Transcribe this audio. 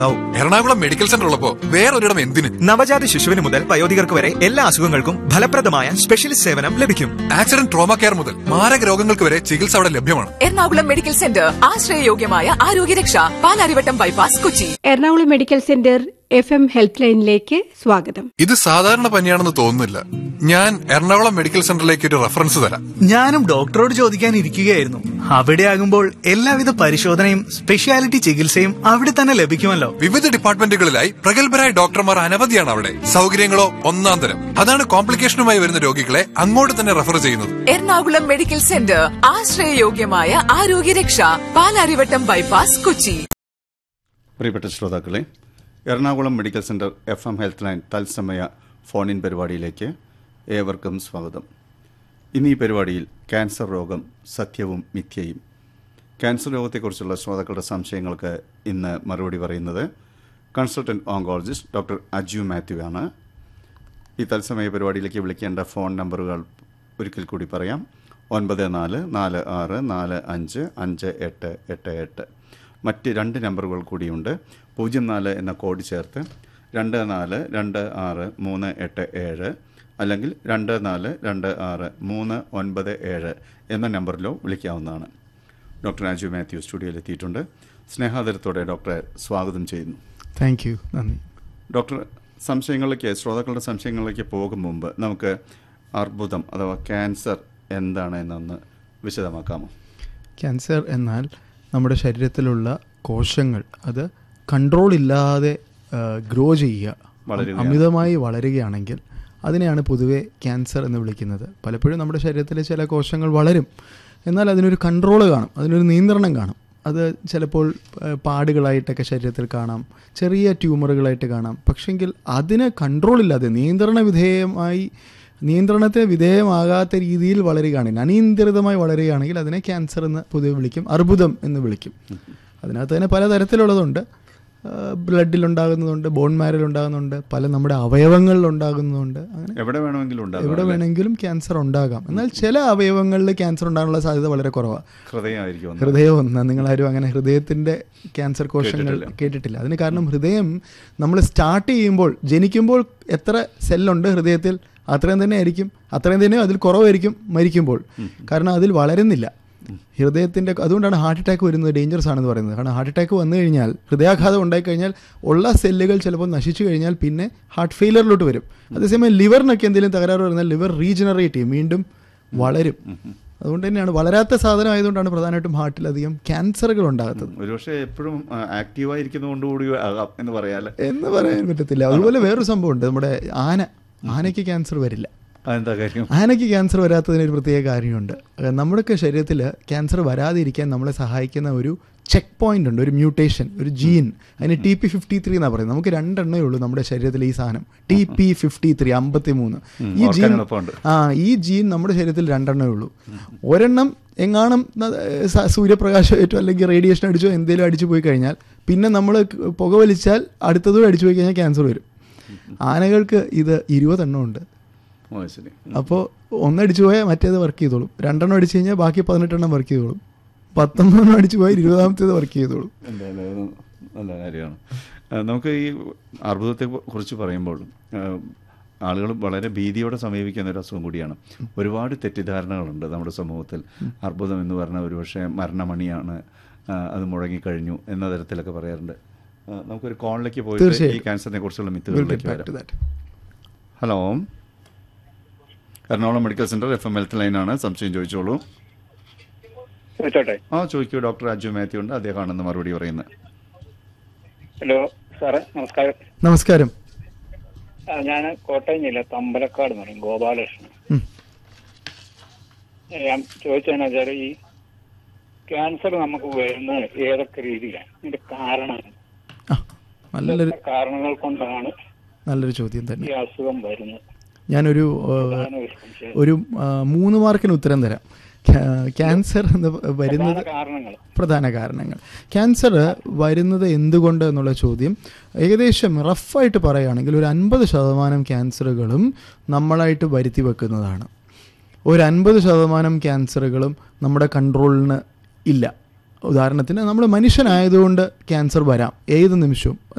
ഔ, Ernakulam medical centre ഉള്ളപ്പോ വേറൊരിടം എന്തിന് നവജാത ശിശുവിന് മുതൽ വയോധികർക്ക് വരെ എല്ലാ അസുഖങ്ങൾക്കും ഫലപ്രദമായ സ്പെഷ്യലിസ്റ്റ് സേവനം ലഭിക്കും ആക്സിഡന്റ് ട്രോമ കെയർ മുതൽ മാരക രോഗങ്ങൾക്ക് വരെ ചികിത്സ അവിടെ ലഭ്യമാണ് എറണാകുളം മെഡിക്കൽ സെന്റർ ആശ്രയയോഗ്യമായ ആരോഗ്യരക്ഷ Palarivattom bypass Kochi Ernakulam medical centre F M help ലൈനിലേക്ക് സ്വാഗതം ഇത് സാധാരണ പനിയാണെന്ന് തോന്നുന്നില്ല ഞാൻ എറണാകുളം മെഡിക്കൽ സെന്ററിലേക്ക് ഒരു റെഫറൻസ് തരാം ഞാനും ഡോക്ടറോട് ചോദിക്കാൻ ഇരിക്കുകയായിരുന്നു അവിടെ ആകുമ്പോൾ എല്ലാവിധ പരിശോധനയും സ്പെഷ്യാലിറ്റി ചികിത്സയും അവിടെ തന്നെ ലഭിക്കുമല്ലോ വിവിധ ഡിപ്പാർട്ട്മെന്റുകളിലായി പ്രഗത്ഭരായ ഡോക്ടർമാർ അനവധിയാണ് അവിടെ സൗകര്യങ്ങളോ ഒന്നാം തരം അതാണ് കോംപ്ലിക്കേഷനുമായി വരുന്ന രോഗികളെ അങ്ങോട്ട് തന്നെ റെഫർ ചെയ്യുന്നത് എറണാകുളം മെഡിക്കൽ സെന്റർ ആശ്രയയോഗ്യമായ ആരോഗ്യരക്ഷ പാലാരിവട്ടം ബൈപ്പാസ് കൊച്ചി പ്രിയപ്പെട്ട ശ്രോതാക്കളെ Ernakulam medical centre F M health line തത്സമയ ഫോൺ ഇൻ പരിപാടിയിലേക്ക് ഏവർക്കും സ്വാഗതം ഇന്ന് ഈ പരിപാടിയിൽ ക്യാൻസർ രോഗം സത്യവും മിഥ്യയും ക്യാൻസർ രോഗത്തെക്കുറിച്ചുള്ള ശ്രോതാക്കളുടെ സംശയങ്ങൾക്ക് ഇന്ന് മറുപടി പറയുന്നത് consultant oncologist doctor Aju Mathew ആണ് ഈ തത്സമയ പരിപാടിയിലേക്ക് വിളിക്കേണ്ട ഫോൺ നമ്പറുകൾ ഒരിക്കൽ കൂടി പറയാം ഒൻപത് നാല് നാല് ആറ് നാല് അഞ്ച് അഞ്ച് എട്ട് എട്ട് എട്ട് മറ്റ് രണ്ട് നമ്പറുകൾ കൂടിയുണ്ട് പൂജ്യം നാല് എന്ന കോഡ് ചേർത്ത് രണ്ട് നാല് രണ്ട് ആറ് മൂന്ന് എട്ട് ഏഴ് അല്ലെങ്കിൽ രണ്ട് നാല് രണ്ട് ആറ് മൂന്ന് ഒൻപത് ഏഴ് എന്ന നമ്പറിലോ വിളിക്കാവുന്നതാണ് ഡോക്ടർ രാജു മാത്യു സ്റ്റുഡിയോയിൽ എത്തിയിട്ടുണ്ട് സ്നേഹാദരത്തോടെ ഡോക്ടറെ സ്വാഗതം ചെയ്യുന്നു താങ്ക് യു നന്ദി ഡോക്ടർ സംശയങ്ങളിലേക്ക് ശ്രോതാക്കളുടെ സംശയങ്ങളിലേക്ക് പോകും മുമ്പ് നമുക്ക് അർബുദം അഥവാ ക്യാൻസർ എന്താണ് എന്നൊന്ന് വിശദമാക്കാമോ ക്യാൻസർ എന്നാൽ നമ്മുടെ ശരീരത്തിലുള്ള കോശങ്ങൾ അത് കൺട്രോൾ ഇല്ലാതെ ഗ്രോ ചെയ്യുക വളരുകയാണ്. അമിതമായി വളരുകയാണെങ്കിൽ അതിനെയാണ് പൊതുവെ ക്യാൻസർ എന്ന് വിളിക്കുന്നത് പലപ്പോഴും നമ്മുടെ ശരീരത്തിലെ ചില കോശങ്ങൾ വളരും എന്നാൽ അതിനൊരു കൺട്രോൾ കാണും അതിനൊരു നിയന്ത്രണം കാണും അത് ചിലപ്പോൾ ആ, പാടുകളായിട്ടൊക്കെ ശരീരത്തിൽ കാണാം ചെറിയ ട്യൂമറുകളായിട്ട് കാണാം പക്ഷെങ്കിൽ അതിന് കൺട്രോൾ ഇല്ലാതെ നിയന്ത്രണ വിധേയമായി നിയന്ത്രണത്തിന് വിധേയമാകാത്ത രീതിയിൽ വളരുകയാണെങ്കിൽ അനിയന്ത്രിതമായി വളരുകയാണെങ്കിൽ അതിനെ ക്യാൻസർ എന്ന് പൊതുവെ വിളിക്കും അർബുദം എന്ന് വിളിക്കും അതിനകത്ത് തന്നെ പല തരത്തിലുള്ളതുണ്ട് ബ്ലഡിൽ ഉണ്ടാകുന്നതുണ്ട് ബോൺ മാരിൽ ഉണ്ടാകുന്നുണ്ട് പല നമ്മുടെ അവയവങ്ങളിൽ ഉണ്ടാകുന്നതുണ്ട് അങ്ങനെ എവിടെ വേണമെങ്കിലും ഉണ്ടാകാം എവിടെ അല്ലേ? വേണമെങ്കിലും ക്യാൻസർ ഉണ്ടാകാം എന്നാൽ ചില അവയവങ്ങളിൽ ക്യാൻസർ ഉണ്ടാകാനുള്ള സാധ്യത വളരെ കുറവാണ് ഹൃദയമായിരിക്കും ഒന്ന്. ഹൃദയം ഒന്ന് നിങ്ങളാരും അങ്ങനെ ഹൃദയത്തിന്റെ ക്യാൻസർ കോശങ്ങൾ കേട്ടിട്ടില്ല. കേട്ടിട്ടില്ല അതിന് കാരണം ഹൃദയം നമ്മൾ സ്റ്റാർട്ട് ചെയ്യുമ്പോൾ ജനിക്കുമ്പോൾ എത്ര സെല്ലുണ്ട് ഹൃദയത്തിൽ അത്രയും തന്നെ ആയിരിക്കും അത്രയും തന്നെ അതിൽ കുറവായിരിക്കും മരിക്കുമ്പോൾ കാരണം അതിൽ വളരുന്നില്ല ഹൃദയത്തിന്റെ അതുകൊണ്ടാണ് ഹാർട്ട് അറ്റാക്ക് വരുന്നത് ഡേഞ്ചറസ് ആണെന്ന് പറയുന്നത് കാരണം ഹാർട്ട് അറ്റാക്ക് വന്നു കഴിഞ്ഞാൽ ഹൃദയാഘാതം ഉണ്ടായി കഴിഞ്ഞാൽ ഉള്ള സെല്ലുകൾ ചിലപ്പോൾ നശിച്ചു കഴിഞ്ഞാൽ പിന്നെ ഹാർട്ട് ഫെയിലറിലോട്ട് വരും അതേസമയം ലിവറിനൊക്കെ എന്തെങ്കിലും തകരാറ് വരുന്നാൽ ലിവർ റീജനറേറ്റ് ചെയ്യും വീണ്ടും വളരും അതുകൊണ്ട് തന്നെയാണ് വളരാത്ത സാധനം ആയതുകൊണ്ടാണ് പ്രധാനമായിട്ടും ഹാർട്ടിലധികം ക്യാൻസറുകൾ ഉണ്ടാകാത്തത് ഒരുപക്ഷെ എപ്പോഴും ആക്റ്റീവായിരിക്കുന്നതുകൊണ്ടുകൂടി ആകാം എന്ന് പറയാല്ലേ എന്ന് പറയാൻ പറ്റത്തില്ല അതുപോലെ വേറൊരു സംഭവമുണ്ട് നമ്മുടെ ആന ആനയ്ക്ക് ക്യാൻസർ വരില്ല അതെന്താ കാര്യം ആനയ്ക്ക് ക്യാൻസർ വരാത്തതിന് ഒരു പ്രത്യേക കാര്യമുണ്ട് അഹ് നമ്മുടെയൊക്കെ ശരീരത്തിൽ ക്യാൻസർ വരാതിരിക്കാൻ നമ്മളെ സഹായിക്കുന്ന ഒരു ചെക്ക് പോയിന്റ് ഉണ്ട് ഒരു മ്യൂട്ടേഷൻ ഒരു ജീൻ അതിന് ടി പി ഫിഫ്റ്റി ത്രീ എന്നാണ് പറയുന്നത് നമുക്ക് രണ്ടെണ്ണേ ഉള്ളൂ നമ്മുടെ ശരീരത്തിൽ ഈ സാധനം ടി പി ഫിഫ്റ്റി ത്രീ അമ്പത്തി മൂന്ന് ഉം, ഈ ജീൻ ഓർക്കാൻ എളുപ്പമുണ്ട്. ആ ഈ ജീൻ നമ്മുടെ ശരീരത്തിൽ രണ്ടെണ്ണേ ഉള്ളൂ ഒരെണ്ണം എങ്ങാണം ന- സ- സൂര്യപ്രകാശം ഏറ്റോ അല്ലെങ്കിൽ റേഡിയേഷൻ അടിച്ചോ എന്തെങ്കിലും അടിച്ചു പോയി കഴിഞ്ഞാൽ പിന്നെ നമ്മൾ പുക വലിച്ചാൽ അടുത്തതും അടിച്ചു പോയി കഴിഞ്ഞാൽ ക്യാൻസർ വരും ആനകൾക്ക് ഇത് ഇരുപതെണ്ണം ഉണ്ട് ഓ ശരി അപ്പോൾ ഒന്നടിച്ചു പോയാൽ മറ്റേത് വർക്ക് ചെയ്തോളും രണ്ടെണ്ണം അടിച്ചു കഴിഞ്ഞാൽ ബാക്കി പതിനെട്ടെണ്ണം വർക്ക് ചെയ്തോളും പത്തൊമ്പതെണ്ണം അടിച്ചു പോയാൽ ഇരുപതാമത്തേത് വർക്ക് ചെയ്തോളും എന്തായാലും അത് നല്ല കാര്യമാണ് ആ, നമുക്ക് ഈ അർബുദത്തെ കുറിച്ച് പറയുമ്പോൾ ആളുകൾ വളരെ ഭീതിയോടെ സമീപിക്കുന്ന ഒരു അസുഖം കൂടിയാണ് ഒരുപാട് തെറ്റിദ്ധാരണകളുണ്ട് നമ്മുടെ സമൂഹത്തിൽ അർബുദം എന്ന് പറഞ്ഞാൽ ഒരുപക്ഷെ മരണമണിയാണ് ആ, അത് മുഴങ്ങിക്കഴിഞ്ഞു എന്ന തരത്തിലൊക്കെ പറയാറുണ്ട് ആ, നമുക്കൊരു കോളിലേക്ക് പോയിട്ട് ഈ തീർച്ചയായും. ക്യാൻസറിനെ കുറിച്ചുള്ള We'll മിത്തുകളിലേക്ക് get back to വരാം that. Hello Ernakulam medical centre F M health ലൈനാണ് സംശയം ചോദിച്ചോളൂ ചോദിച്ചോട്ടെ ആ ചോദിക്കൂ ഡോക്ടർ രാജു മാത്യു ഉണ്ട് അദ്ദേഹമാണെന്ന് മറുപടി പറയുന്നത് ഹലോ സാറേ നമസ്കാരം നമസ്കാരം ഞാൻ കോട്ടയം ജില്ല തമ്പലക്കാട് എന്ന് പറയും ഗോപാലകൃഷ്ണൻ ഉം. ഞാൻ ചോദിച്ചതെന്ന് വെച്ചാൽ ഈ ക്യാൻസർ നമുക്ക് വരുന്നത് ഏതൊക്കെ രീതിയിലാണ് ഇതിന്റെ കാരണം ആ നല്ലൊരു എന്തൊക്കെ കാരണങ്ങൾ കൊണ്ടാണ് നല്ലൊരു ചോദ്യം തന്നെ ഈ അസുഖം വരുന്നത് ഞാനൊരു ആ, പ്രധാന ഒരു സംശയം. ഒരു ആ, മൂന്ന് മാർക്കിന് ഉത്തരം തരാം ക്യാ- ക്യാൻസർ എന്ന് വരുന്നത് പ്രധാന കാരണങ്ങൾ പ്രധാന കാരണങ്ങൾ ക്യാൻസർ വരുന്നത് എന്തുകൊണ്ട് എന്നുള്ള ചോദ്യം ഏകദേശം റഫായിട്ട് പറയുകയാണെങ്കിൽ ഒരു അൻപത് ശതമാനം ക്യാൻസറുകളും നമ്മളായിട്ട് വരുത്തി വെക്കുന്നതാണ് ഒരു അൻപത് ശതമാനം ക്യാൻസറുകളും നമ്മുടെ കൺട്രോളിന് ഇല്ല ഉദാഹരണത്തിന് നമ്മൾ മനുഷ്യനായതുകൊണ്ട് ക്യാൻസർ വരാം ഏത് നിമിഷവും